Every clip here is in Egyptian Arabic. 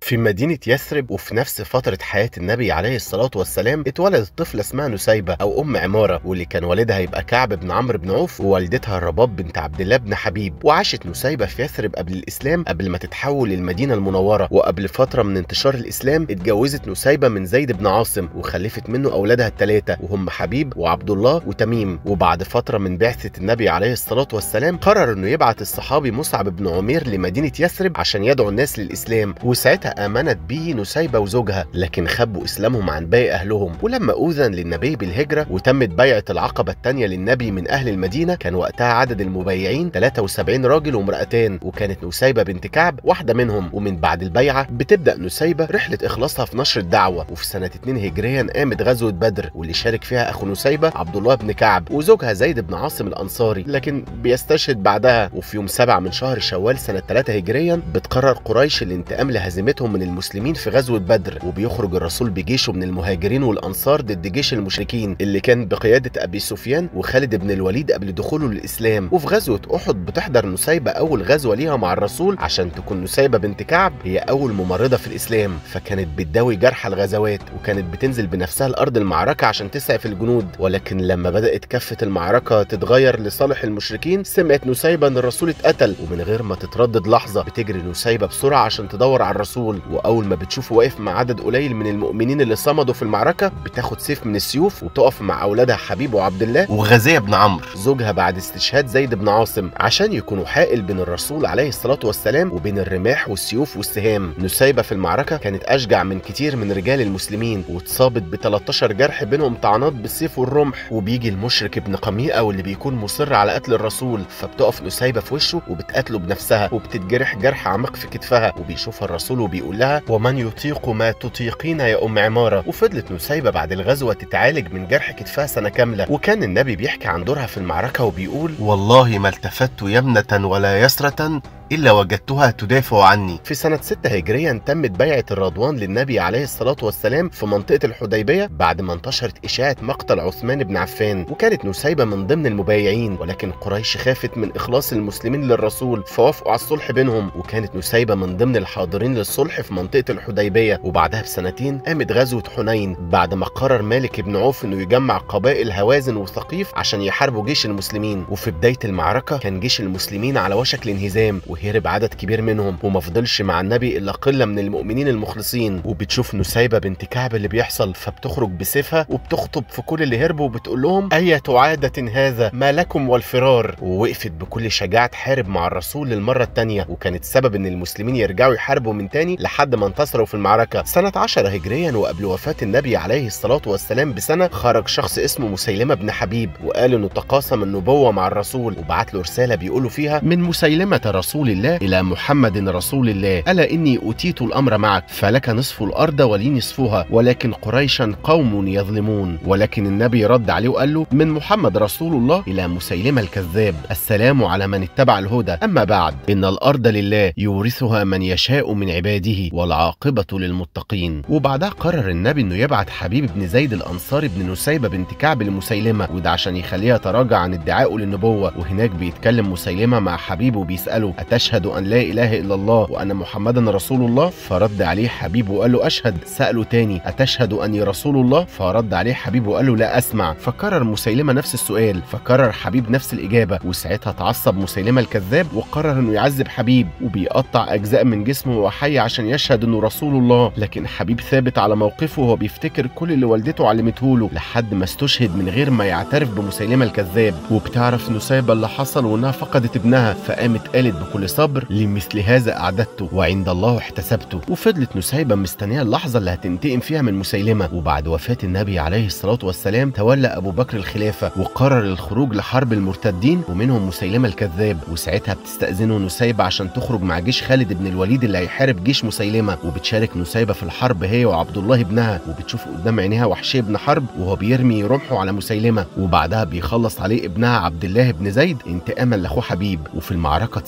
في مدينة يثرب وفي نفس فترة حياة النبي عليه الصلاة والسلام اتولدت طفلة اسمها نسيبة أو أم عمارة واللي كان والدها يبقى كعب بن عمرو بن عوف ووالدتها الرباب بنت عبد الله بن حبيب وعاشت نسيبة في يثرب قبل الإسلام قبل ما تتحول للمدينة المنورة وقبل فترة من انتشار الإسلام اتجوزت نسيبة من زيد بن عاصم وخلفت منه أولادها الثلاثة وهم حبيب وعبد الله وتميم وبعد فترة من بعثة النبي عليه الصلاة والسلام قرر إنه يبعت الصحابي مصعب بن عمير لمدينة يثرب عشان يدعو الناس للإسلام وساعتها آمنت به نسيبة وزوجها لكن خبوا إسلامهم عن باقي أهلهم ولما أذن للنبي بالهجرة وتمت بيعة العقبة الثانية للنبي من أهل المدينة كان وقتها عدد المبايعين 73 راجل وامرأتان وكانت نسيبة بنت كعب واحدة منهم ومن بعد البيعة بتبدأ نسيبة رحلة إخلاصها في نشر الدعوة وفي سنة 2 هجريا قامت غزوة بدر واللي شارك فيها أخو نسيبة عبد الله بن كعب وزوجها زيد بن عاصم الأنصاري لكن بيستشهد بعدها وفي يوم 7 من شهر شوال سنة 3 هجريا بتقرر قريش الانتقام لهزيمتهم من المسلمين في غزوة بدر وبيخرج الرسول بجيشه من المهاجرين والأنصار ضد جيش المشركين اللي كان بقيادة أبي سفيان وخالد بن الوليد قبل دخوله للإسلام وفي غزوة أحد بتحضر نسيبة أول غزوة ليها مع الرسول عشان تكون نسيبة بنت كعب هي أول ممرضة في الإسلام فكانت بتداوي جرحى الغزوات وكانت بتنزل بنفسها لأرض المعركة عشان تسعف الجنود ولكن لما بدأت كفة المعركة تتغير لصالح المشركين سمعت نسيبة إن الرسول اتقتل ومن غير ما تتردد لحظة بتجري نسيبة بسرعة عشان تدور على الرسول وأول ما بتشوفه واقف مع عدد قليل من المؤمنين اللي صمدوا في المعركة بتاخد سيف من السيوف وتقف مع أولادها حبيب وعبد الله وغزية بن عمرو زوجها بعد استشهاد زيد بن عاصم عشان يكونوا حائل بين الرسول عليه الصلاة والسلام وبين الرماح والسيوف والسهام نسيبة في المعركة كانت أشجع من كتير من رجال المسلمين واتصابت ب 13 جرح بينهم طعنات بالسيف والرمح وبيجي المشرك ابن قميئة واللي بيكون مصر على قتل الرسول فبتقف نسيبة في وشه وبتقتله بنفسها وبتتجرح جرح عميق في كتفها وبيشوفها الرسول وبيقول لها ومن يطيق ما تطيقين يا ام عماره وفضلت نسيبه بعد الغزوه تتعالج من جرح كتفها سنه كامله وكان النبي بيحكي عن دورها في المعركه وبيقول والله ما التفت يمنه ولا يسره إلا وجدتها تدافع عني في سنة 6 هجريا تمت بيعة الرضوان للنبي عليه الصلاة والسلام في منطقة الحديبية بعد ما انتشرت إشاعة مقتل عثمان بن عفان وكانت نسيبة من ضمن المبايعين ولكن قريش خافت من إخلاص المسلمين للرسول فوافقوا على الصلح بينهم وكانت نسيبة من ضمن الحاضرين للصلح في منطقة الحديبية وبعدها بسنتين قامت غزوة حنين بعد ما قرر مالك بن عوف إنه يجمع قبائل هوازن وثقيف عشان يحاربوا جيش المسلمين وفي بداية المعركة كان جيش المسلمين على وشك الانهزام وهرب عدد كبير منهم وما فضلش مع النبي الا قله من المؤمنين المخلصين وبتشوف نسيبه بنت كعب اللي بيحصل فبتخرج بسيفها وبتخطب في كل اللي هربوا وبتقول لهم اية عاده هذا ما لكم والفرار ووقفت بكل شجاعه تحارب مع الرسول للمره الثانيه وكانت سبب ان المسلمين يرجعوا يحاربوا من تاني لحد ما انتصروا في المعركه سنه 10 هجريا وقبل وفاه النبي عليه الصلاه والسلام بسنه خرج شخص اسمه مسيلمه بن حبيب وقال انه تقاسم النبوه مع الرسول وبعت له رساله بيقولوا فيها من مسيلمه رسول الله إلى محمد رسول الله ألا إني أوتيت الأمر معك فلك نصف الأرض ولي نصفها ولكن قريشا قوم يظلمون ولكن النبي رد عليه وقال له من محمد رسول الله إلى مسيلمة الكذاب السلام على من اتبع الهدى أما بعد إن الأرض لله يورثها من يشاء من عباده والعاقبة للمتقين وبعدها قرر النبي إنه يبعت حبيب بن زيد الأنصاري بن نسيبة بنت كعب لمسيلمة وده عشان يخليها تراجع عن ادعائه للنبوة وهناك بيتكلم مسيلمة مع حبيبه وبيسأله أتشهد أن لا إله إلا الله وأن محمدا رسول الله فرد عليه حبيب وقال له أشهد سأله تاني أتشهد أني رسول الله فرد عليه حبيب وقال له لا أسمع فكرر مسيلمة نفس السؤال فكرر حبيب نفس الإجابة وساعتها تعصب مسيلمة الكذاب وقرر أنه يعذب حبيب وبيقطع أجزاء من جسمه وحي عشان يشهد أنه رسول الله لكن حبيب ثابت على موقفه وهو بيفتكر كل اللي والدته علمته له لحد ما استشهد من غير ما يعترف بمسيلمة الكذاب وبتعرف نسيبة اللي حصل وانها فقدت ابنها فقامت قالت بكل صبر لمثل هذا أعددته وعند الله احتسبته وفضلت نسيبة مستنية اللحظة اللي هتنتقم فيها من مسيلمة وبعد وفاة النبي عليه الصلاة والسلام تولى أبو بكر الخلافة وقرر الخروج لحرب المرتدين ومنهم مسيلمة الكذاب وساعتها بتستأذنه نسيبة عشان تخرج مع جيش خالد بن الوليد اللي هيحارب جيش مسيلمة وبتشارك نسيبة في الحرب هي وعبد الله ابنها وبتشوف قدام عينيها وحشي بن حرب وهو بيرمي رمحه على مسيلمة وبعدها بيخلص عليه ابنها عبد الله بن زيد انتقاما لاخوه حبيب وفي المعركة اتصابت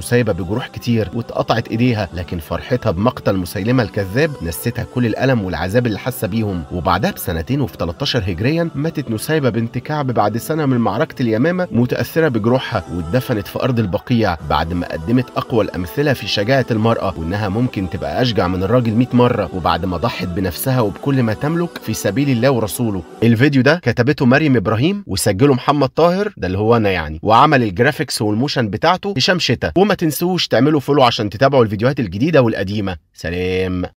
نسيبة بجروح كتير واتقطعت ايديها لكن فرحتها بمقتل مسيلمة الكذاب نستها كل الألم والعذاب اللي حاسة بيهم وبعدها بسنتين وفي 13 هجريا ماتت نسيبة بنت كعب بعد سنة من معركة اليمامة متأثرة بجروحها واتدفنت في أرض البقيع بعد ما قدمت أقوى الأمثلة في شجاعة المرأة وإنها ممكن تبقى أشجع من الراجل 100 مرة وبعد ما ضحت بنفسها وبكل ما تملك في سبيل الله ورسوله الفيديو ده كتبته مريم إبراهيم وسجله محمد طاهر ده اللي هو أنا يعني وعمل الجرافيكس والموشن بتاعته هشام شتا وما تنسوش تعملوا فولو عشان تتابعوا الفيديوهات الجديدة والقديمة سلام